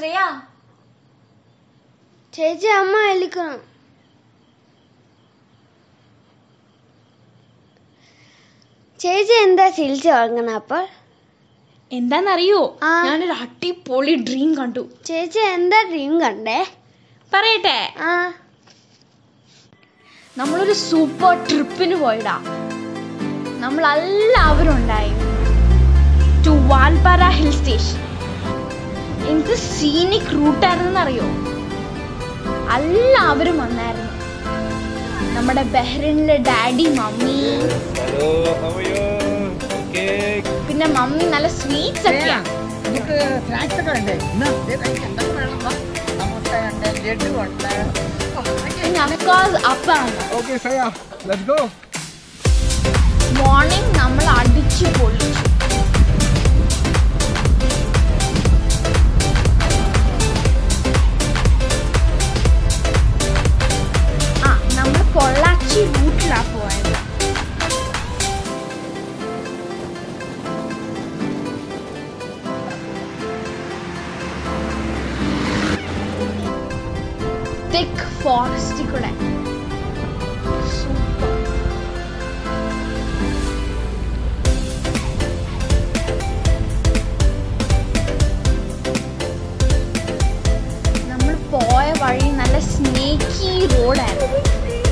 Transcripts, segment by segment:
ശ്രേയ ചേച്ചി അമ്മ വിളിക്കണം ചേച്ചി എന്താ ചിരിച്ചു തുടങ്ങണം അപ്പോൾ എന്താന്നറിയോ ആ. ഞാനൊരു അടിപൊളി ഡ്രീം കണ്ടു ചേച്ചി എന്താ ഡ്രീം കണ്ടേ പറയട്ടെ ആ നമ്മളൊരു സൂപ്പർ ട്രിപ്പിന് പോയിടാ നമ്മൾ എല്ലാവരും ഉണ്ടായിരുന്നു ടു വാൽപാറ ഹിൽ സ്റ്റേഷൻ എന്ത് സീനിക് റൂട്ടായിരുന്നെന്ന് അറിയോ എല്ലാവരും വന്നായിരുന്നു നമ്മുടെ ബഹ്റിനിലെ daddy mummy hello how are you okay പിന്നെ മമ്മി നല്ല സ്വീറ്റ്സ് ഒക്കെയാ നമുക്ക് സ്നാക്സ് ഒക്കെ വേണ്ടേ ഇന്ന് ദേ കഴിക്ക്, എന്തൊക്കെ വേണം വാ. സമോസ ഉണ്ട് ലഡു ഉണ്ട് ഓ, കഴിക്ക്. പിന്നെ അഫ്കോഴ്സ് അപ്പാണ് okay Shreya let's go morning നമ്മൾ അടിച്ചു പൊളിച്ചു ആ നമ്മൾ പൊള്ളാച്ചി റൂട്ടിലാ പോയത് തിക്ക് ഫോറസ്റ്റ് കൂടെ സൂപ്പർ നമ്മൾ പോയ വഴി നല്ല സ്നേക്കി റോഡായിരുന്നു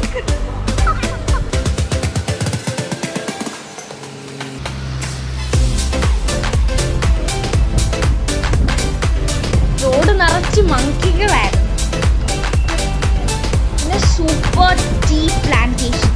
റോഡ് നിറച്ച് മങ്കികളായിരുന്നു പിന്നെ സൂപ്പർ ടീ പ്ലാന്റേഷൻ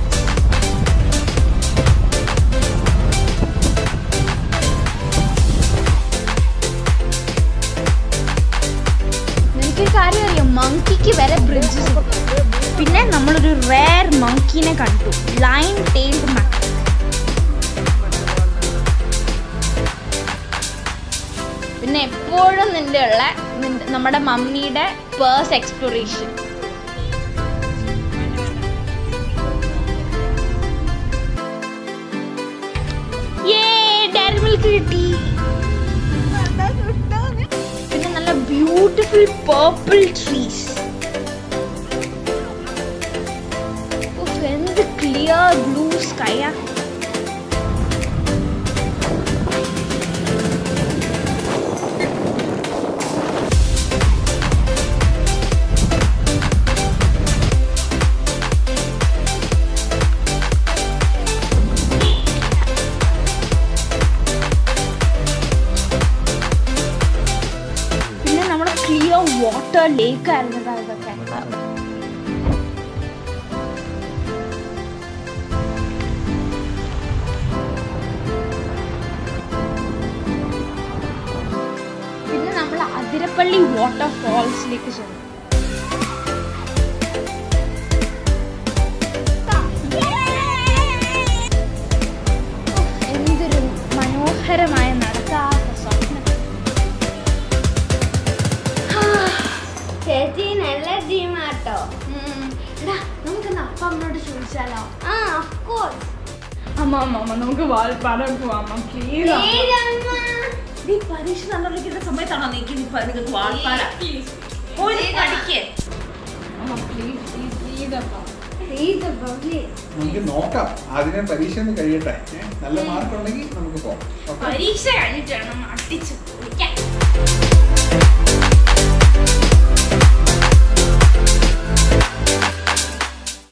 നിനക്കൊരു കാര്യം അറിയാം മങ്കിക്ക് വരെ ബ്രിഡ്ജസ് പിന്നെ നമ്മളൊരു റേർ മങ്കിനെ കണ്ടു ലൈൻ ടൈൽഡ് മങ്കി പിന്നെ എപ്പോഴും നിന്റെ ഉള്ള നിന്റെ- നമ്മുടെ മമ്മിയുടെ പേഴ്സ് എക്സ്പ്ലോറേഷൻ ഡയറി മിൽക്ക് കിട്ടി പിന്നെ നല്ല ബ്യൂട്ടിഫുൾ പേർപ്പിൾ ട്രീസ് എന്ത് ക്ലിയർ ബ്ലൂ സ്കൈയാ പിന്നെ നമ്മുടെ ക്ലിയർ വാട്ടർ ലേക്ക് ആയിരുന്നു ഇതൊക്കെ പിന്നെ നമ്മൾ അതിരപ്പള്ളി വാട്ടർ ഫാൾസിലേക്ക് ചെന്നു ഉഫ്, എന്തൊരു മനോഹരമായ നടക്കാത്ത സ്വപ്നം ചേച്ചി നല്ല ഡ്രീം ആട്ടോ ഉം. എടാ നമുക്കെന്ന് അപ്പ അമ്മയോട് ചോദിച്ചാലോ ആ ഓഫ് കോഴ്സ് അമ്മ അമ്മ അമ്മ നമുക്ക് വാൽപ്പാറ പോവാം അമ്മ പ്ലീസ് നീ പരീക്ഷ നടന്നിരിക്കുന്ന സമയത്താണോ നീക്ക് നീ പ- നിനക്ക് വാൽപ്പാറ പോയി നീ പഠിക്ക് അമ്മ പ്ലീസ് പ്ലീസ് പ്ലീസ് അപ്പ നമുക്ക് നോക്കാം ആദ്യമേ പരീക്ഷ ഒന്ന് കഴിയട്ടെ ഏ? നല്ല മാർക്ക് ഉണ്ടെങ്കിൽ നമുക്ക് പോകാം ഓക്കെ പരീക്ഷ കഴിഞ്ഞിട്ട് വേണം അടിച്ച് പൊളിക്കാൻ